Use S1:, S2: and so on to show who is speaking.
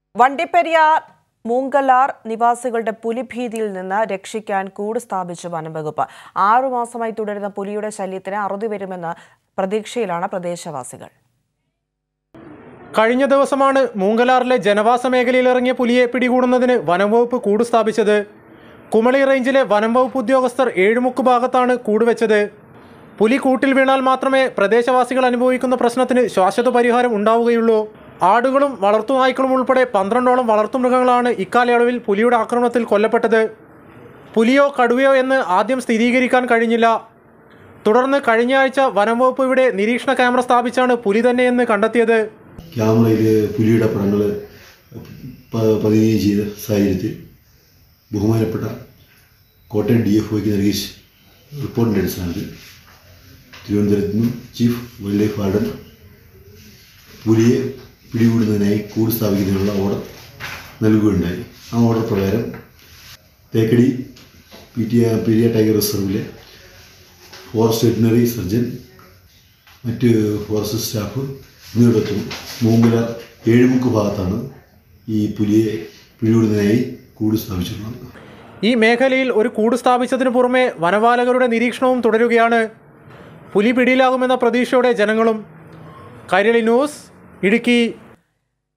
S1: വണ്ടിപ്പെരിയാർ മൂങ്കലാർ നിവാസികളുടെ പുലിഭീതിയിൽ നിന്ന് രക്ഷിക്കാൻ കൂട് സ്ഥാപിച്ചു വനംവകുപ്പ് ആറുമാസമായി തുടരുന്ന പുലിയുടെ ശല്യത്തിന് അറുതി വരുമെന്ന് പ്രതീക്ഷയിലാണ് പ്രദേശവാസികൾ
S2: കഴിഞ്ഞ ദിവസമാണ് മൂങ്കലാറിലെ ജനവാസ മേഖലയിൽ ഇറങ്ങിയ പുലിയെ പിടികൂടുന്നതിന് വനംവകുപ്പ് കൂട് സ്ഥാപിച്ചത് കുമളി റേഞ്ചിലെ വനംവകുപ്പ് ഉദ്യോഗസ്ഥർ ഏഴുമുക്ക് ഭാഗത്താണ് കൂട് വെച്ചത് പുലി കൂട്ടിൽ വീണാൽ മാത്രമേ പ്രദേശവാസികൾ അനുഭവിക്കുന്ന പ്രശ്നത്തിന് ശാശ്വത പരിഹാരം ഉണ്ടാവുകയുള്ളൂ ആടുകളും വളർത്തുനായ്ക്കളും ഉൾപ്പെടെ പന്ത്രണ്ടോളം വളർത്തുമൃഗങ്ങളാണ് ഇക്കാലയളവിൽ പുലിയുടെ ആക്രമണത്തിൽ കൊല്ലപ്പെട്ടത് പുലിയോ കടുവയോ എന്ന് ആദ്യം സ്ഥിരീകരിക്കാൻ കഴിഞ്ഞില്ല തുടർന്ന് കഴിഞ്ഞ ആഴ്ച വനംവകുപ്പ് ഇവിടെ നിരീക്ഷണ ക്യാമറ സ്ഥാപിച്ചാണ് പുലി തന്നെയെന്ന് കണ്ടെത്തിയത്
S3: ക്യാമറയിൽ പുലിയുടെ പടങ്ങൾ പതിയുകയും ചെയ്ത സാഹചര്യത്തിൽ ബഹുമാനപ്പെട്ട കോട്ടയം ഡി എഫ് ഒക്ക് നൽകിയ റിപ്പോർട്ടിൻ്റെ അടിസ്ഥാനത്തിൽ തിരുവനന്തപുരത്ത് നിന്നും ചീഫ് വൈൽഡ് ലൈഫ് വാർഡൻ പുലിയെ പിടികൂടുന്നതിനായി കൂട് സ്ഥാപിക്കുന്നതിനുള്ള ഓർഡർ നൽകുകയുണ്ടായി ആ ഓർഡർ പ്രകാരം Thekkady P T Periyar tiger റിസർവിലെ ഫോറസ്റ്റ് വെറ്റിനറി സർജൻ മറ്റ് ഫോറസ്റ്റ് സ്റ്റാഫ് എന്നിവരൊത്തും മൂങ്കല ഏഴുമുക്ക് ഭാഗത്താണ് ഈ പുലിയെ പിടികൂടുന്നതിനായി കൂട് സ്ഥാപിച്ചിട്ടുള്ളത്
S2: ഈ മേഖലയിൽ ഒരു കൂട് സ്ഥാപിച്ചതിനു പുറമെ വനപാലകരുടെ നിരീക്ഷണവും തുടരുകയാണ് പുലി പിടിയിലാകുമെന്ന പ്രതീക്ഷയോടെ ജനങ്ങളും കൈരളി ന്യൂസ് ഇടുക്കി